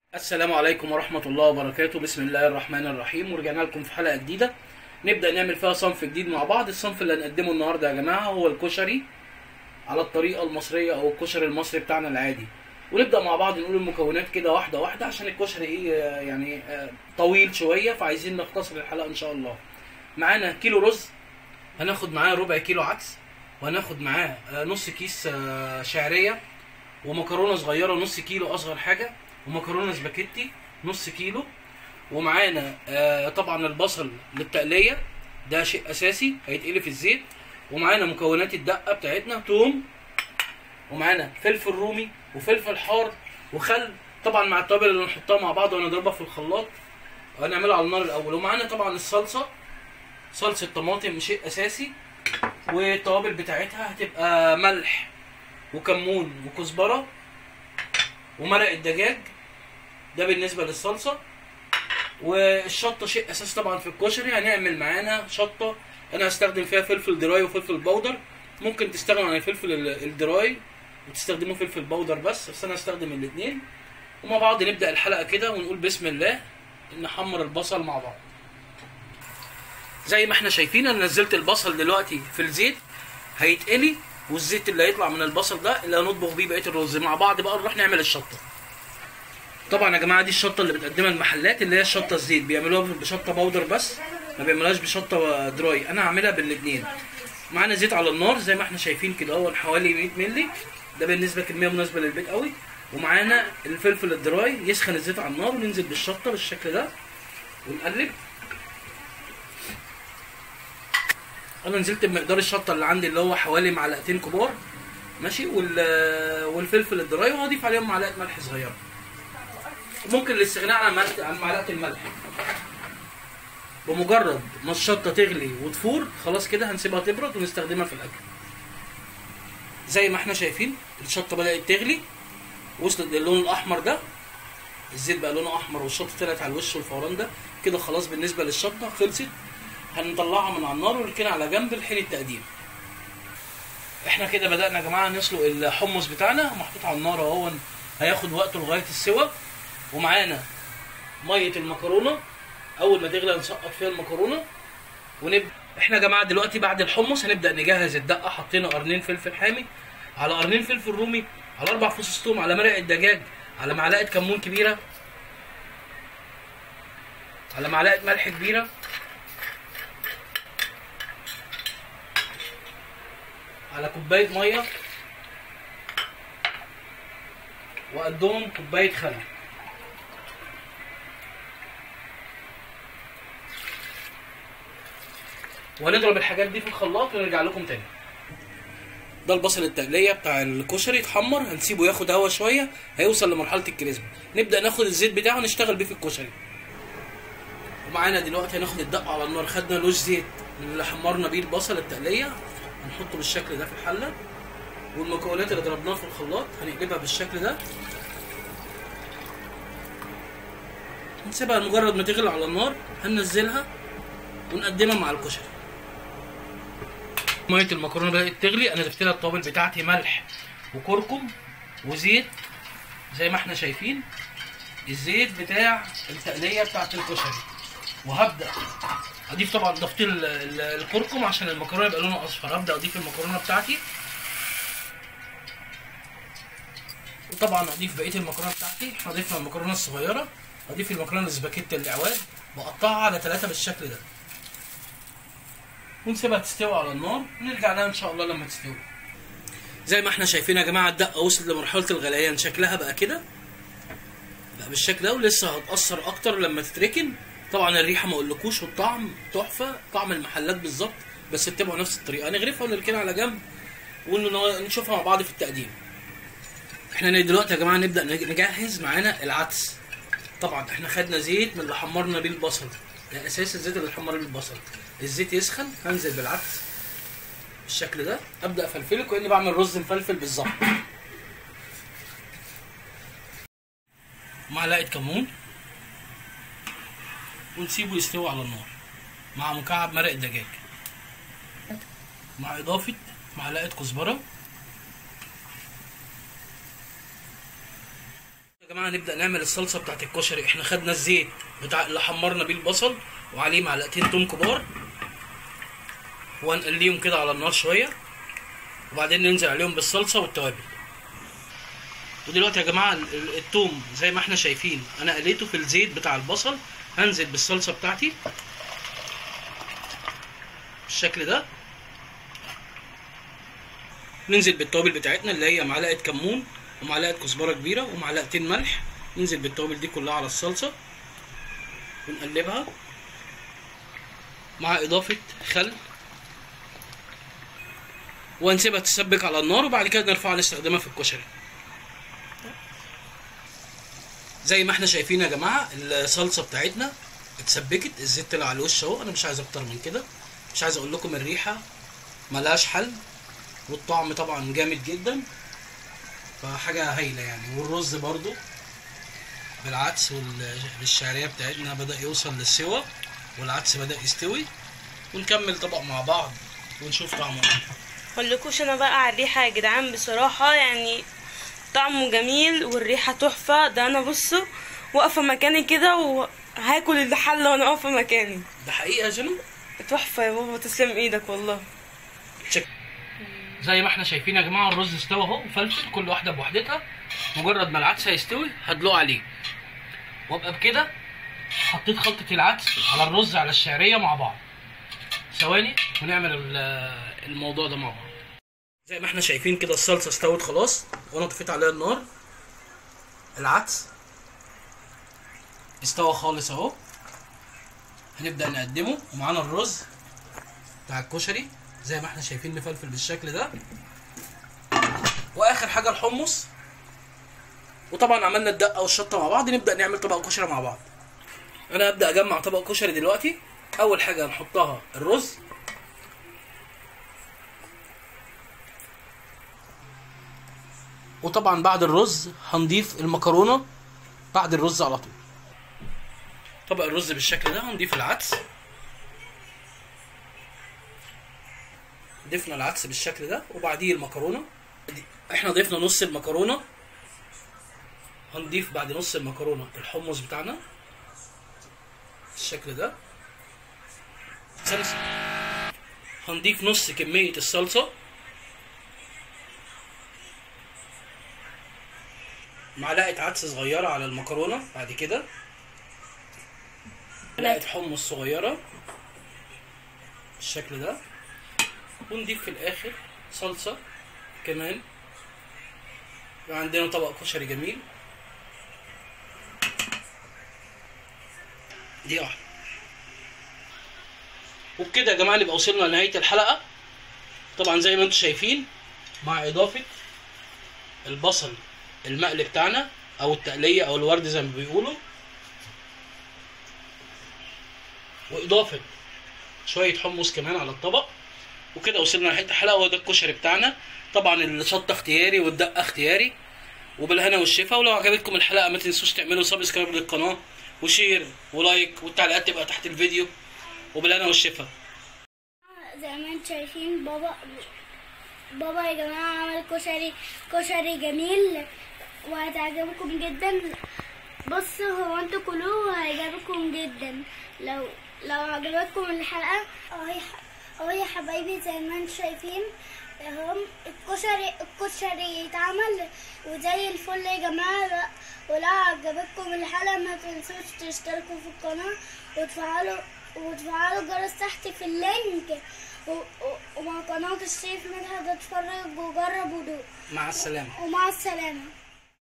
السلام عليكم ورحمة الله وبركاته بسم الله الرحمن الرحيم ورجعنا لكم في حلقة جديدة نبدأ نعمل فيها صنف جديد مع بعض الصنف اللي هنقدمه النهاردة يا جماعة هو الكشري على الطريقة المصرية أو الكشري المصري بتاعنا العادي ونبدأ مع بعض نقول المكونات كده واحدة واحدة عشان الكشري إيه آه، يعني آه، طويل شوية فعايزين نختصر الحلقة إن شاء الله معانا كيلو رز هناخد معاه ربع كيلو عدس وهناخد معاه آه، نص كيس آه، شعرية ومكرونه صغيره نص كيلو اصغر حاجه ومكرونه سباكيتي نص كيلو ومعانا آه طبعا البصل للتقليه ده شيء اساسي هيتقلي في الزيت ومعانا مكونات الدقه بتاعتنا توم ومعانا فلفل رومي وفلفل حار وخل طبعا مع التوابل اللي هنحطها مع بعض وهنضربها في الخلاط وهنعملها على النار الاول ومعانا طبعا الصلصه صلصه طماطم شيء اساسي والتوابل بتاعتها هتبقى ملح وكمون وكزبره ومرق الدجاج ده بالنسبه للصلصه والشطه شيء اساسي طبعا في الكشري هنعمل معانا شطه انا هستخدم فيها فلفل دراي وفلفل بودر ممكن تستغنوا عن الفلفل ال- الدراي وتستخدموا فلفل بودر بس بس انا هستخدم الاثنين ومع بعض نبدا الحلقه كده ونقول بسم الله نحمر البصل مع بعض زي ما احنا شايفين انا نزلت البصل دلوقتي في الزيت هيتقلي والزيت اللي هيطلع من البصل ده اللي هنطبخ بيه بقيه الرز مع بعض بقى نروح نعمل الشطه طبعا يا جماعه دي الشطه اللي بتقدمها المحلات اللي هي الشطه الزيت بيعملوها بشطه باودر بس ما بيعملوهاش بشطه دراي انا هعملها بالاثنين معانا زيت على النار زي ما احنا شايفين كده اهو حوالي 100 مللي ده بالنسبه كميه مناسبه للبيت قوي ومعانا الفلفل الدراي يسخن الزيت على النار وننزل بالشطه بالشكل ده ونقلب انا نزلت بمقدار الشطه اللي عندي اللي هو حوالي معلقتين كبار ماشي وال والفلفل الدراي وهضيف عليهم معلقه ملح صغيره ممكن الاستغناء عن معلقه عن معلقه الملح بمجرد ما الشطه تغلي وتفور خلاص كده هنسيبها تبرد ونستخدمها في الاكل زي ما احنا شايفين الشطه بدات تغلي وصلت للون الاحمر ده الزيت بقى لونه احمر والشطه طلعت على الوش والفوران ده كده خلاص بالنسبه للشطه خلصت هنطلعها من على النار ونركنها على جنب لحين التقديم احنا كده بدأنا يا جماعة نسلق الحمص بتاعنا محطوط على النار اهو هياخد وقته لغاية السوا ومعانا مية المكرونة أول ما تغلي نسقط فيها المكرونة ونبدأ احنا يا جماعة دلوقتي بعد الحمص هنبدأ نجهز الدقة حطينا قرنين فلفل حامي على قرنين فلفل رومي على أربع فصوص توم على مرق الدجاج على معلقة كمون كبيرة على معلقة ملح كبيرة على كوباية مية وقدهم كوباية خل وهنضرب الحاجات دي في الخلاط ونرجع لكم تاني ده البصل التقلية بتاع الكشري اتحمر هنسيبه ياخد هوا شوية هيوصل لمرحلة الكريسبي نبدأ ناخد الزيت بتاعه نشتغل بيه في الكشري ومعانا دلوقتي هناخد الدقة على النار خدنا لوش زيت اللي حمرنا بيه البصل التقلية هنحطه بالشكل ده في الحلة والمكونات اللي ضربناها في الخلاط هنقلبها بالشكل ده نسيبها مجرد ما تغلي على النار هننزلها ونقدمها مع الكشري ميه المكرونه بدات تغلي انا ضفت لها التوابل بتاعتي ملح وكركم وزيت زي ما احنا شايفين الزيت بتاع التقليه بتاعت الكشري وهبدا اضيف طبعا ضفت ال- ال- الكركم عشان المكرونه يبقى لونها اصفر هبدا اضيف المكرونه بتاعتي وطبعا اضيف بقيه المكرونه بتاعتي احنا ضفنا المكرونه الصغيره اضيف المكرونه السباكيتي الاعواد بقطعها على ثلاثه بالشكل ده ونسيبها تستوي على النار ونرجع لها ان شاء الله لما تستوي زي ما احنا شايفين يا جماعه الدقه وصلت لمرحله الغليان شكلها بقى كده بقى بالشكل ده ولسه هتأثر أكتر لما تتركن طبعا الريحة ما أقولكوش والطعم تحفة طعم المحلات بالظبط بس اتبعوا نفس الطريقة نغرفها ونركنها على جنب ونشوفها مع بعض في التقديم احنا دلوقتي يا جماعة نبدأ نجهز معانا العدس طبعا احنا خدنا زيت من اللي حمرنا بيه البصل ده أساس الزيت اللي حمرنا بيه البصل الزيت يسخن هنزل بالعدس بالشكل ده أبدأ أفلفله كأني بعمل رز مفلفل بالظبط معلقه كمون ونسيبه يستوي على النار مع مكعب مرق الدجاج مع اضافه معلقه كزبره يا جماعه نبدا نعمل الصلصه بتاعت الكشري احنا خدنا الزيت بتاع اللي حمرنا بيه البصل وعليه معلقتين توم كبار وهنقليهم كده على النار شويه وبعدين ننزل عليهم بالصلصه والتوابل ودلوقتي يا جماعه ال- ال- التوم زي ما احنا شايفين انا قليته في الزيت بتاع البصل هنزل بالصلصه بتاعتي بالشكل ده ننزل بالتوابل بتاعتنا اللي هي معلقه كمون ومعلقه كزبره كبيره ومعلقتين ملح ننزل بالتوابل دي كلها على الصلصه ونقلبها مع اضافه خل وهنسيبها تسبك على النار وبعد كده نرفعها نستخدمها في الكشري زي ما احنا شايفين يا جماعه الصلصه بتاعتنا اتسبكت الزيت طلع على الوش اهو انا مش عايز اكتر من كده مش عايز اقول لكم الريحه ملهاش حل والطعم طبعا جامد جدا فحاجه هايله يعني والرز برضو بالعدس والشعريه بتاعتنا بدا يوصل للسوا والعدس بدا يستوي ونكمل طبق مع بعض ونشوف طعمه ايه مقولكوش انا بقى على الريحه يا جدعان بصراحه يعني طعمه جميل والريحه تحفه ده انا بصوا واقفه مكاني كده وهاكل الحله وانا واقفه مكاني ده حقيقه يا جنو تحفه يا بابا تسلم ايدك والله تشك زي ما احنا شايفين يا جماعه الرز استوى اهو وفلفل كل واحده بوحدتها مجرد ما العدس هيستوي هدلقه عليه وابقى بكده حطيت خلطه العدس على الرز على الشعريه مع بعض ثواني ونعمل ال- الموضوع ده مع بعض زي ما احنا شايفين كده الصلصه استوت خلاص وانا طفيت عليها النار العدس استوى خالص اهو هنبدا نقدمه ومعانا الرز بتاع الكشري زي ما احنا شايفين مفلفل بالشكل ده واخر حاجه الحمص وطبعا عملنا الدقه والشطه مع بعض نبدا نعمل طبق كشري مع بعض انا ابدا اجمع طبق كشري دلوقتي اول حاجه هنحطها الرز وطبعا بعد الرز هنضيف المكرونه بعد الرز على طول طبق الرز بالشكل ده هنضيف العدس ضفنا العدس بالشكل ده وبعديه المكرونه احنا ضفنا نص المكرونه هنضيف بعد نص المكرونه الحمص بتاعنا بالشكل ده ثانية. هنضيف نص كميه الصلصه معلقه عدس صغيره على المكرونه بعد كده معلقه حمص صغيره بالشكل ده ونضيف في الاخر صلصه كمان يبقى عندنا طبق كشري جميل دي واحده وبكده يا جماعه نبقى وصلنا لنهايه الحلقه طبعا زي ما انتم شايفين مع اضافه البصل المقلي بتاعنا او التقليه او الورد زي ما بيقولوا واضافه شويه حمص كمان على الطبق وكده وصلنا لنهايه الحلقه وده الكشري بتاعنا طبعا الشطه اختياري والدقه اختياري وبالهنا والشفا ولو عجبتكم الحلقه ما تنسوش تعملوا سبسكرايب للقناه وشير ولايك والتعليقات تبقى تحت الفيديو وبالهنا والشفا زي ما انتم شايفين بابا بابا يا جماعة عمل كشري كشري جميل وهتعجبكم جدا بص هو انتوا كلوه وهيعجبكم جدا لو لو عجبتكم الحلقة اهو يا ح- اهو يا حبايبي زي ما انتم شايفين اهو الكشري الكشري يتعمل وزي الفل يا جماعة ولو عجبتكم الحلقة ما تنسوش تشتركوا في القناة وتفعلوا وتفعلوا الجرس تحت في اللينك و- و- ومع قناة الشيف مدحت اتفرج وجرب ودوق مع السلامه ومع السلامة